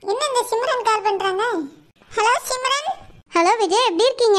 என்ன இந்த சிம்ரன் கால் பண்றாங்க ஹலோ சிம்ரன் ஹலோ விஜய் எப்படி இருக்கீங்க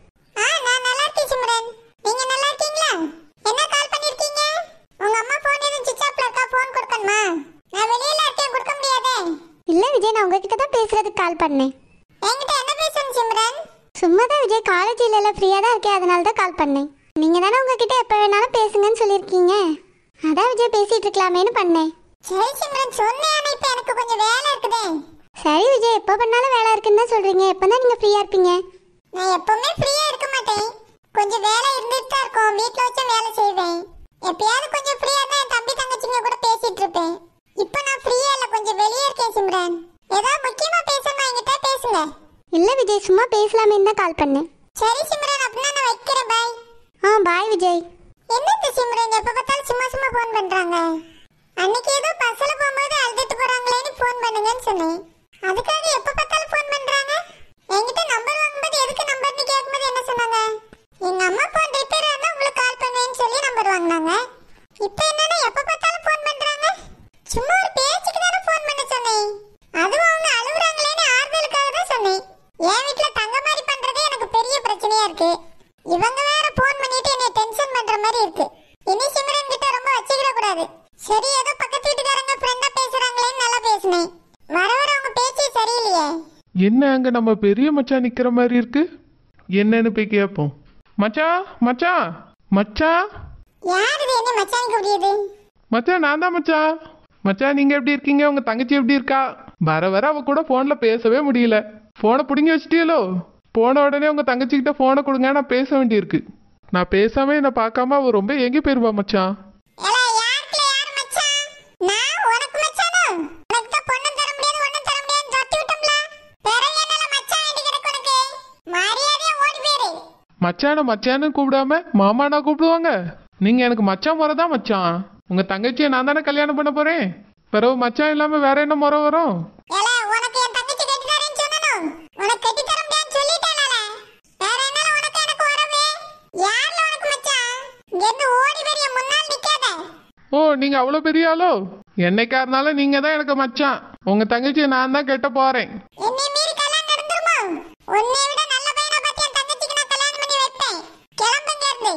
ஆ நான் நல்லா இருக்கேன் சிம்ரன் நீங்க நல்லா இருக்கீங்களா என்ன கால் பண்ணிருக்கீங்க உங்க அம்மா போன் எதுவும் சுவிட்ச் ஆஃப்ல இருக்கா போன் கொடுக்கணுமா நான் வெளியில இருக்கேன் கொடுக்க முடியாதே இல்லை விஜய் நான் உங்ககிட்ட தான் பேசுறதுக்கு கால் பண்ணேன் என்கிட்ட என்ன பேசணும் சிம்ரன் சும்மா தான் விஜய் காலேஜ் இல்லைல்ல ஃப்ரீயாக தான் இருக்கேன் அதனால தான் கால் பண்ணேன் நீங்கள் தானே உங்ககிட்ட எப்போ வேணாலும் பேசுங்கன்னு சொல்லியிருக்கீங்க அதான் விஜய் பேசிகிட்டு இருக்கலாமேன்னு பண்ணேன் சரி சிம்ரன் சொன்னேன் ஆனா இப்ப எனக்கு கொஞ்சம் வேலை இருக்குதே சரி விஜய் எப்போ பண்ணாலும் வேலை இருக்குன்னு தான் சொல்கிறீங்க எப்போ தான் நீங்கள் ஃப்ரீயாக இருப்பீங்க நான் எப்பவுமே ஃப்ரீயா இருக்க மாட்டேன் கொஞ்சம் வேலை இருந்துட்டு தான் இருக்கும் வீட்ல வச்சு வேலை செய்வேன் எப்பயாவது கொஞ்சம் ஃப்ரீயா தான் என் தம்பி தங்கச்சிங்க கூட பேசிட்டு இருப்பேன் இப்போ நான் ஃப்ரீயா இல்ல கொஞ்சம் வெளியே இருக்கேன் சிம்ரன் ஏதாவது முக்கியமா பேசணுமா என்கிட்ட பேசுங்க இல்லை விஜய் சும்மா பேசலாமேன்னு தான் கால் பண்ணேன் சரி சிம்ரன் அப்படின்னா நான் வைக்கிறேன் பாய் ஆ பாய் விஜய் என்ன இந்த சிம்ரன் எப்ப பார்த்தாலும் சும்மா சும்மா ஃபோன் பண்றாங்க அன்னைக்கு ஏதோ பஸ்ல போகும்போது அழுதுட்டு போறாங்களேன்னு ஃபோன் பண்ணுங்கன்னு சொன்னேன் அதுக்காக எப்ப பார்த்தாலும் ஃபோன் பண்றாங்க என்கிட்ட நம்பர் வாங்கும்போது எதுக்கு நம்பர்னு கேட்கும்போது என்ன சொன்னாங்க எங்க அம்மா ஃபோன் ரிப்பேர் ஆனா உங்களுக்கு கால் பண்ணுவேன்னு சொல்லி நம்பர் வாங்குனாங்க இப்போ என்னன்னா எப்ப பார்த்தாலும் ஃபோன் பண்றாங்க சும்மா ஒரு பேச்சுக்கு தானே ஃபோன் பண்ண சொன்னேன் அதுவும் அவங்க அழுகுறாங்களேன்னு ஆறுதலுக்காக தான் சொன்னேன் என் வீட்ல தங்க மாதிரி பண்றதே எனக்கு பெரிய பிரச்சனையா இருக்கு இவங்க வேற ஃபோன் பண்ணிட்டு என்னை டென்ஷன் பண்ற மாதிரி இருக்கு இனி சிம்ரன் கிட்ட ரொம்ப வச்சுக்கிட கூடாது சரி ஏதோ பக்கத்து வீட்டுக்காரங்க ஃப்ரெண்டா பேசுறாங்களேன்னு நல்லா பேசினேன் வர வர அவங்க பேச்சே சரியில்லையே என்ன அங்க நம்ம பெரிய மச்சான் நிக்கிற மாதிரி இருக்கு என்னன்னு போய் கேட்போம் மச்சான் மச்சான் மச்சான் யார் இது என்ன மச்சானுக்கு முடியுது மச்சான் நான் தான் மச்சான் மச்சான் நீங்க எப்படி இருக்கீங்க உங்க தங்கச்சி எப்படி இருக்கா வர வர அவ கூட போன்ல பேசவே முடியல போனை பிடுங்கி வச்சிட்டீங்களோ போன உடனே உங்க தங்கச்சி கிட்ட போனை கொடுங்க நான் பேச வேண்டியிருக்கு நான் பேசாம என்னை பார்க்காம அவ ரொம்ப ஏங்கி போயிருவா மச்சான் ஏலே யாருக்குல யார் மச்சான் நான் உனக்கு மச்சானோ உனக்கு தான் பொண்ணும் தர முடியாது ஒண்ணும் தர முடியாதுன்னு தொட்டி விட்டோம்ல பிறகு என்னால மச்சான் வேண்டி கிடக்கு உனக்கு மரியாதையா ஓடி போயிரு மச்சான மச்சான்னு கூப்பிடாம மாமானா கூப்பிடுவாங்க நீங்க எனக்கு மச்சான் முறை தான் மச்சான் உங்க தங்கச்சியை நான் தானே கல்யாணம் பண்ண போறேன் பிறகு மச்சான் இல்லாம வேற என்ன முறை வரும் ஏலே உனக்கு என் தங்கச்சி கட்டி தரேன்னு சொன்னனும் உனக்கு கட்டி தர முடியாதுன்னு சொல்லிட்டேனால வேற என்னால உனக்கு எனக்கு வரவே யார்ல உனக்கு மச்சான் இங்க இருந்து ஓடி பெரிய முன்னால் நிக்காத ஓ நீங்க அவ்வளவு பெரிய ஆளோ என்னைக்கா இருந்தாலும் நீங்க தான் எனக்கு மச்சான் உங்க தங்கச்சியை நான் தான் கெட்ட போறேன் என்னை மீறி கல்யாணம் நடந்துருமா உன்னை விட நல்ல பையனா பார்த்து என் தங்கச்சிக்கு நான் கல்யாணம் பண்ணி வைப்பேன் கிளம்புங்க இருந்து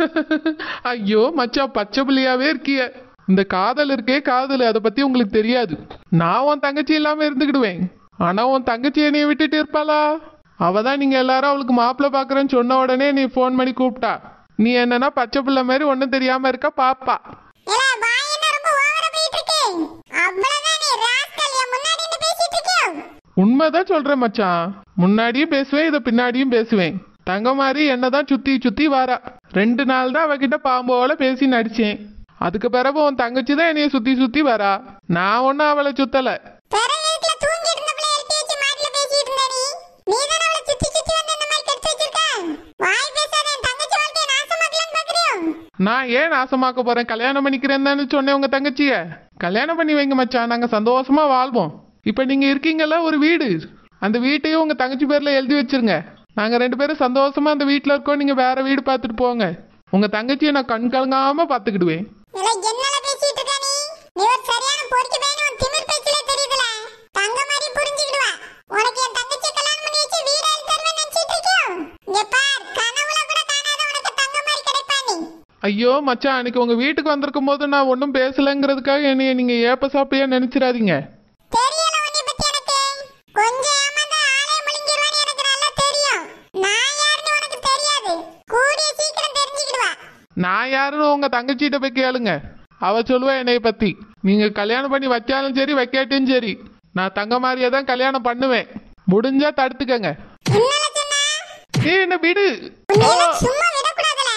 ஐயோ மச்சான் பச்சை புள்ளியாவே இருக்கிய இந்த காதல் இருக்கே காதல் அதை பத்தி உங்களுக்கு தெரியாது நான் உன் தங்கச்சி இல்லாம இருந்துக்கிடுவேன் ஆனா உன் தங்கச்சி என்னைய விட்டுட்டு இருப்பாளா அவ தான் நீங்க எல்லாரும் அவளுக்கு மாப்பிள்ளை பாக்குறேன்னு சொன்ன உடனே நீ ஃபோன் பண்ணி கூப்பிட்டா நீ என்னன்னா பச்சை பிள்ளை மாதிரி ஒன்றும் தெரியாம இருக்க பாப்பா ஏலே வாய் என்ன ரொம்ப ஓவரா போயிட்டு இருக்கு அவ்வளவுதான் நீ ராஸ்கல் என் முன்னாடி நின்னு பேசிட்டு இருக்கியோ உண்மைதான் சொல்றேன் மச்சான் முன்னாடியும் பேசுவேன் இதை பின்னாடியும் பேசுவேன் தங்க மாதிரி என்னதான் சுத்தி சுத்தி வாரா ரெண்டு நாள் தான் அவகிட்ட பாம்போல பேசி நடிச்சேன் அதுக்கு பிறகு உன் தங்கச்சி தான் என்னைய சுத்தி சுத்தி வரா நான் ஒன்னும் அவளை சுத்தல பிறகு வீட்டுல தூங்கி இருந்த பிள்ளை எழுப்பி வச்சு மாட்டில பேசிட்டு இருந்த நீ நீ தானே அவளை சுத்தி சுத்தி வந்து இந்த மாதிரி கடிச்சு வச்சிருக்க வாய் பேசாத என் தங்கச்சி வாழ்க்கையை நாசமாக்கலாம்னு பாக்குறியோ நான் ஏன் நாசமாக்க போறேன் கல்யாணம் பண்ணிக்கிறேன்னு சொன்னேன் உங்க தங்கச்சிய கல்யாணம் பண்ணி வைங்க மச்சான் நாங்க சந்தோஷமா வாழ்வோம் இப்ப நீங்க இருக்கீங்கல்ல ஒரு வீடு அந்த வீட்டையும் உங்க தங்கச்சி பேர்ல எழுதி வச்சிருங்க நாங்க ரெண்டு பேரும் சந்தோஷமா அந்த வீட்ல இருக்கோம் நீங்க வேற வீடு பார்த்துட்டு போங்க உங்க தங்கச்சியை நான் கண் கலங்காம பாத்துக்கிடுவேன் இல்ல என்னல பேசிட்டு இருக்க நீ நீ ஒரு சரியான பொறுக்கி பையன் உன் திமிர் பேச்சிலே தெரியுதுல தங்க மாதிரி புரிஞ்சுக்கிடுவா உனக்கு என் தங்கச்சி கல்யாணம் பண்ணி வச்சு வீடு எழுதி தருவேன் நினைச்சிட்டு இருக்கியோ இங்க பார் கனவுல கூட காணாத உனக்கு தங்க மாதிரி கிடைப்பா நீ ஐயோ மச்சான் அன்னைக்கு உங்க வீட்டுக்கு வந்திருக்கும் போது நான் ஒன்றும் பேசலைங்கிறதுக்காக என்னைய நீங்க ஏப்ப சாப்பியா நினைச்சிடாதீங்க தெரியல உன்னை பத்தி எனக்கு கொஞ்சம் ஏமாந்தா ஆளே முழுங்கிருவான்னு எனக்கு நல்லா தெரியும் நான் யாருன்னு உனக்கு தெரியாது கூடிய சீக்கிரம் தெரிஞ்சுக்கிடுவா நான் யாருன்னு உங்க தங்கச்சிட்ட போய் கேளுங்க அவ சொல்லுவா என்னைய பத்தி நீங்க கல்யாணம் பண்ணி வச்சாலும் சரி வைக்காட்டியும் சரி நான் தங்க மாதிரியே தான் கல்யாணம் பண்ணுவேன் முடிஞ்சா தடுத்துக்கங்க என்னல சொன்னா ஏய் என்ன விடு உன்னை ஆ, எல்லாம் சும்மா விடக்கூடாதுல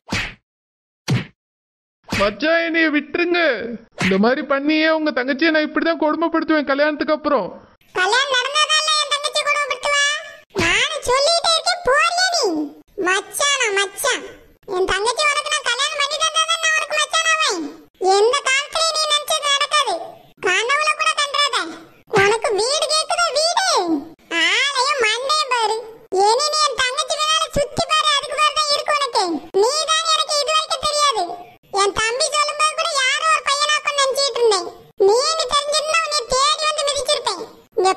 மச்சான் என்னைய விட்டுருங்க இந்த மாதிரி பண்ணியே உங்க தங்கச்சியை நான் இப்படிதான் கொடுமைப்படுத்துவேன் கல்யாணத்துக்கு அப்புறம் கல்யாணம் நடந்தாதான் என் தங்கச்சி குடும்பப்படுத்துவா நானும் சொல்லிட்டே இருக்கேன் போறியா நீ மச்சானா மச்சான் என் தங்கச்சி உனக்கு நான் கல்யாணம் பண்ணி தந்தாதான் நான் உனக்கு மச்சான் ஆவேன் எந்த காலத்துல நீ நினைச்சது நடக்காது கனவுல கூட கண்டாத உனக்கு வீடு கேக்குதா வீடு ஆலயம் மண்டையும் பாரு இனி நீ என் தங்கச்சி பின்னால சுத்தி பாரு அதுக்கு பேர் தான் இருக்கு உனக்கு நீ தான் எனக்கு இது வரைக்கும் தெரியாது என் தம்பி சொல்லும்போது கூட யாரோ ஒரு பையனாக்கும் நினைச்சிட்டு இருந்தேன் நீ தெரிஞ்சிருந்தா உன்னை தேடி வந்து மிதிச்சிருப்பேன் இங்க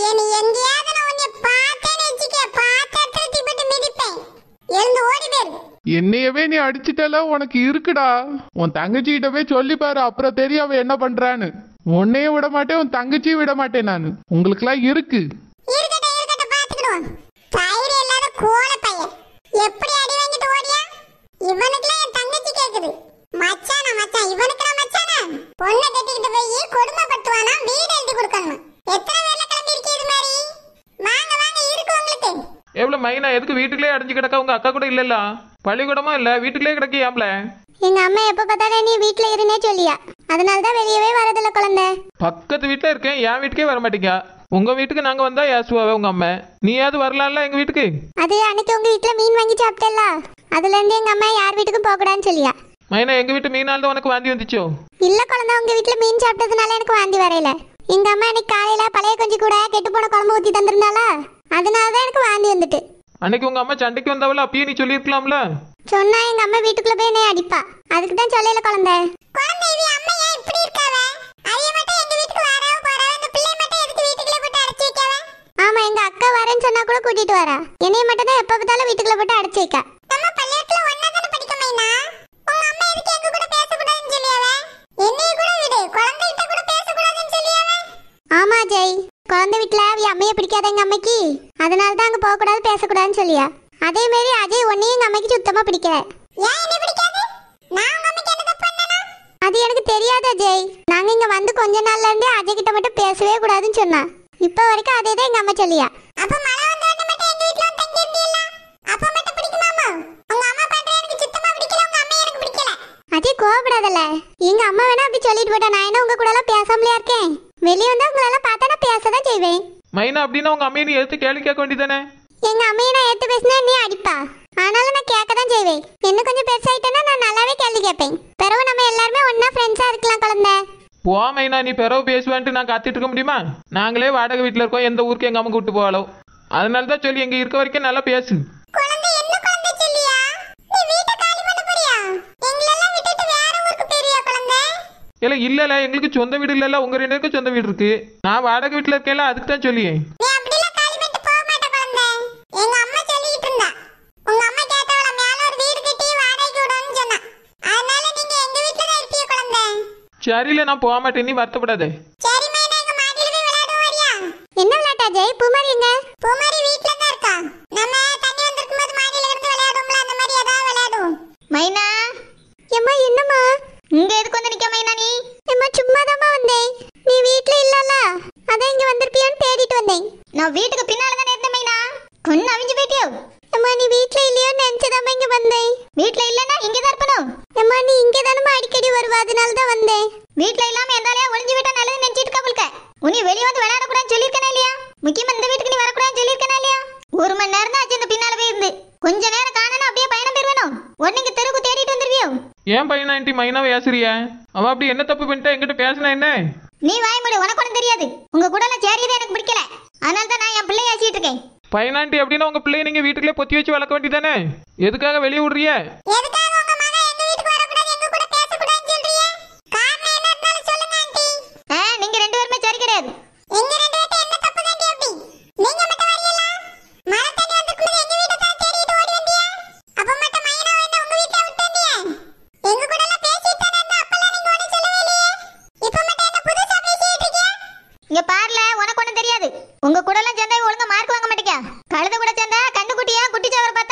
நீ எங்கேயாவது நான் உன்னை பார்த்தேன்னு வச்சுக்க பார்த்த இடத்துல தீப்பட்டு மிதிப்பேன் எழுந்து ஓடி போயிரு என்னையவே நீ அடிச்சிட்டல உனக்கு இருக்குடா உன் தங்கச்சிகிட்ட போய் சொல்லி பாரு அப்புறம் தெரியும் அவ என்ன பண்றான்னு உன்னையும் விட மாட்டேன் உன் தங்கச்சியும் விட மாட்டேன் நான் உங்களுக்குலாம் இருக்கு இருக்கட்டும் இருக்கட்டும் பாத்துக்கிடுவோம் தயிர் இல்லாத கோல பையன் எப்படி அடி வாங்கிட்டு ஓடியா இவனுக்குலாம் என் தங்கச்சி கேக்குது மச்சானா மச்சான் இவனுக்கு நான் மச்சானா பொண்ணை கட்டிக்கிட்டு போய் கொடுமைப்படுத்துவானா வீடு எழுதி கொடுக்கணும் எத்தனை பேர்ல கிளம்பி இருக்கு இது மாதிரி வாங்க வாங்க இருக்கு உங்களுக்கு எவ்வளோ மைனா எதுக்கு வீட்டுக்குள்ளே அடைஞ்சு கிடக்க உங்க அக்கா கூட இல்லல்ல பள்ளிக்கூடமா இல்ல வீட்டுக்குள்ளே கிடக்கியாம்ல எங்க அம்மா எப்ப பார்த்தாலும் நீ வீட்ல இருனே சொல்லியா அதனால தான் வெளியவே வரதில்ல குழந்தை பக்கத்து வீட்டில் இருக்கேன் என் வீட்டுக்கே வர மாட்டீங்க உங்க வீட்டுக்கு நாங்க வந்தா ஏசுவாவே உங்க அம்மா நீயாவது வரலாம்ல எங்க வீட்டுக்கு அது அன்னைக்கு உங்க வீட்ல மீன் வாங்கி சாப்பிட்டல்ல அதுல இருந்து எங்க அம்மா யார் வீட்டுக்கும் போக கூடாதுன்னு சொல்லியா மைனா எங்க வீட்டு மீனால் தான் உனக்கு வாந்தி வந்துச்சோ இல்ல குழந்தை உங்க வீட்ல மீன் சாப்பிட்டதுனால எனக்கு வாந்தி வரையில எங்க அம்மா இன்னைக்கு காலையில பழைய கொஞ்சம் கூட கெட்டு போன குழம்பு ஊத்தி தந்திருந்தாளா அதனால தான் எனக்கு வாந்தி வந்துட்டு அன்னைக்கு உங்க அம்மா சண்டைக்கு வந்தவள அப்பயே நீ சொல்லியிருக்கலாம்ல சொன்னா எங்க அம்மா வீட்டுக்குள்ள போய் என்னை அடிப்பா அதுக்கு தான் சொல்லல குழந்தை குழந்தை இது அம்மா ஏன் இப்படி இருக்காவ அதைய மட்டும் எங்க வீட்டுக்கு வரவ போறவ இந்த பிள்ளை மட்டும் எதுக்கு வீட்டுக்குள்ள போட்டு அடைச்சு வைக்காவ ஆமா எங்க அக்கா வரேன்னு சொன்னா கூட கூட்டிட்டு வரா என்னைய மட்டும் தான் எப்ப பார்த்தாலும் வீட்டுக்குள்ள போட்டு அடைச்சு வைக்கா நம்ம பள்ளிக்கூடத்துல ஒண்ணா தானே படிக்க மைனா உங்க அம்மா எதுக்கு எங்க கூட பேசக்கூடாதுன்னு சொல்லியாவ என்னைய கூட விடு குழந்தைகிட்ட கூட பேசக்கூடாதுன்னு சொல்லியாவ ஆமா ஜெய் குழந்தை வீட்டுல அவ அம்மைய பிடிக்காத எங்க அம்மைக்கு அதனால தான் அங்க போக கூடாது பேசக்கூடாதுன்னு சொல்லியா அதே மாதிரி அஜய் ஒன்னையும் எங்க அம்மைக்கு சுத்தமா பிடிக்கல ஏன் என்ன பிடிக்காது நான் உங்க அம்மைக்கு என்ன தப்பு பண்ணனா அது எனக்கு தெரியாத அஜய் நாங்க இங்க வந்து கொஞ்ச நாள்ல இருந்தே அஜய் கிட்ட மட்டும் பேசவே கூடாதுன்னு சொன்னா இப்ப வரைக்கும் அதே தான் எங்க அம்மா சொல்லியா அப்ப மழை வந்த உடனே மட்டும் எங்க வீட்ல வந்து தங்கி இருந்தீல்ல அப்ப மட்டும் பிடிக்குமாமா உங்க அம்மா பண்ற எனக்கு சுத்தமா பிடிக்கல உங்க அம்மா எனக்கு பிடிக்கல அஜய் கோவப்படாதல்ல எங்க அம்மா வேணா அப்படி சொல்லிட்டு போட்டா நான் என்ன உங்க கூட எல்லாம் பேசாமலையா இருக்கேன் வெளியே வந்தா உங்களெல்லாம் பார்த்தா நான் பேசதான் செய்வேன் மைனா அப்படின்னா உங்க அம்மையை நீ எடுத்து கேள்வி கேட்க வேண்டியதானே எங்க அம்மையை நான் எடுத்து பேசினா நீ அடிப்பா ஆனாலும் நான் கேட்க தான் செய்வேன் இன்னும் கொஞ்சம் பெருசாயிட்டேன்னா நான் நல்லாவே கேள்வி கேட்பேன் பிறகு நம்ம எல்லாருமே ஒண்ணா ஃப்ரெண்ட்ஸா இருக்கலாம் குழந்தை போ மைனா நீ பிறவு பேசுவேன்ட்டு நான் காத்துட்டு இருக்க முடியுமா நாங்களே வாடகை வீட்டில் இருக்கோம் எந்த ஊருக்கு எங்க அம்மா கூட்டு போவாளோ அதனால தான் சொல்லி எங்க இருக்க வரைக்கும் நல்லா பேசு குழந்தை என்ன குழந்தை சொல்லியா நீ வீட்டை காலி பண்ண போறியா எங்களெல்லாம் விட்டுட்டு வேற ஊருக்கு போறியா குழந்தை இல்ல இல்லல எங்களுக்கு சொந்த வீடு இல்லல உங்க ரெண்டு பேருக்கும் சொந்த வீடு இருக்கு நான் வாடகை வீட்டில் இருக்கேன்ல அதுக்கு தான் சொல்லியே நீ அப்படிலாம் காலி பண்ணிட்டு போக மாட்ட குழந்தை எங்க அம்மா சொல்லிட்டு இருந்தா உங்க அம்மா கேட்டவள மேல ஒரு வீடு கட்டி வாடகைக்கு விடணும்னு சொன்னா அதனால நீங்க எங்க வீட்ல தான் இருப்பீங்க குழந்தை சரியில்ல நான் போக மாட்டேன் நீ வருத்தப்படாதே சரி மைனா எங்க மாடியில போய் விளையாடுவோம் வரியா என்ன விளையாட்டா ஜெய் பூமாரி எங்க பூமாரி வீட்ல தான் இருக்கா நம்ம தண்ணி வந்திருக்கும் போது மாடியில இருந்து விளையாடுவோம்ல அந்த மாதிரி ஏதாவது விளையாடுவோம் மைனா எம்மா என்னம்மா இங்க எதுக்கு வந்து நிக்க மைனா நீ எம்மா சும்மாதாம்மா வந்தேன் நீ வீட்ல இல்லல்ல அதான் இங்க வந்திருப்பியான்னு தேடிட்டு வந்தேன் நான் வீட்டுக்கு பின்னால தானே இருந்தேன் மைனா கொன்னு அவிஞ்சு போயிட்டியோ அம்மா நீ வீட்ல இல்லையோ நினைச்சதாம்மா இங்க வந்தேன் வீட்ல இல்லனா இங்க தான் இருப்பணும் அம்மா நீ இங்க தானம்மா அடிக்கடி வருவா அதனால தான் வந்தேன் வீட்ல இல்லாம எந்தாலயா ஒளிஞ்சு விட்டா நல்லது நினைச்சிட்டு இருக்கா உன்னை வெளிய வந்து விளையாட கூடாதுன்னு சொல்லிருக்கனே இல்லையா முக்கியமா இந்த வீட்டுக்கு நீ வரக்கூடாதுன்னு சொல்லிருக்கனே இல்லையா ஒரு மணி நேரம் தான் ஆச்சு இந்த பின்னால போய் இருந்து கொஞ்ச நேரம் காணணும் அப்படியே பயணம் பெறுவேணும் உடனே தெருக்கு தேடிட்டு வந்துருவியோ ஏன் பையனா ஆண்டி மைனாவை ஏசுறிய அவன் அப்படி என்ன தப்பு பண்ணிட்டா என்கிட்ட பேசினா என்ன நீ வாய் மூடு உனக்கு ஒன்றும் தெரியாது உங்க கூட எல்லாம் சேரியது எனக்கு பிடிக்கல அதனால தான் நான் என் பிள்ளைய ஆசிட்டு இருக்கேன் பையனாண்டி அப்படின்னா உங்க பிள்ளைய நீங்க வீட்டுக்குள்ளே பொத்தி வச்சு வளர்க்க வேண்டியதானே எதுக்காக வெளியே விடுறிய எதுக்காக உங்க மகன் எங்க வீட்டுக்கு வரக்கூடாது எங்க கூட பேசக்கூடாதுன்னு சொல்றீங்க காரணம் என்ன இருந்தாலும் சொல்லுங்க ஆண்டி ஆ நீங்க ரெண்டு பேருமே சரி கிடையாது எங்க ரெண்டு பேர்ட்ட என்ன தப்பு தாண்டி அப்படி நீங்க மட்டும் வரீங்களா மழை தண்ணி வந்திருக்கும் எங்க வீட்டை தான் தேடிட்டு ஓடி வந்தியா அப்ப மட்டும் மைனா என்ன உங்க வீட்ல விட்டு வந்தியா எங்க கூட எல்லாம் பேசிட்டு தானே இருந்த அப்பெல்லாம் நீங்க ஒண்ணும் சொல்லவே இல்லையே இப்ப மட்டும் என்ன புதுசா பேசிட்டு இருக்கீங்க இங்க பாருல உனக்கு ஒன்றும் தெரியாது உங்க கூட எல்லாம் சேர்ந்தா ஒழுங்கா மார்க் வாங்க மாட்டேங்க கழுத கூட சேர்ந்தா கண்ணு குட்டியா குட்டி சவர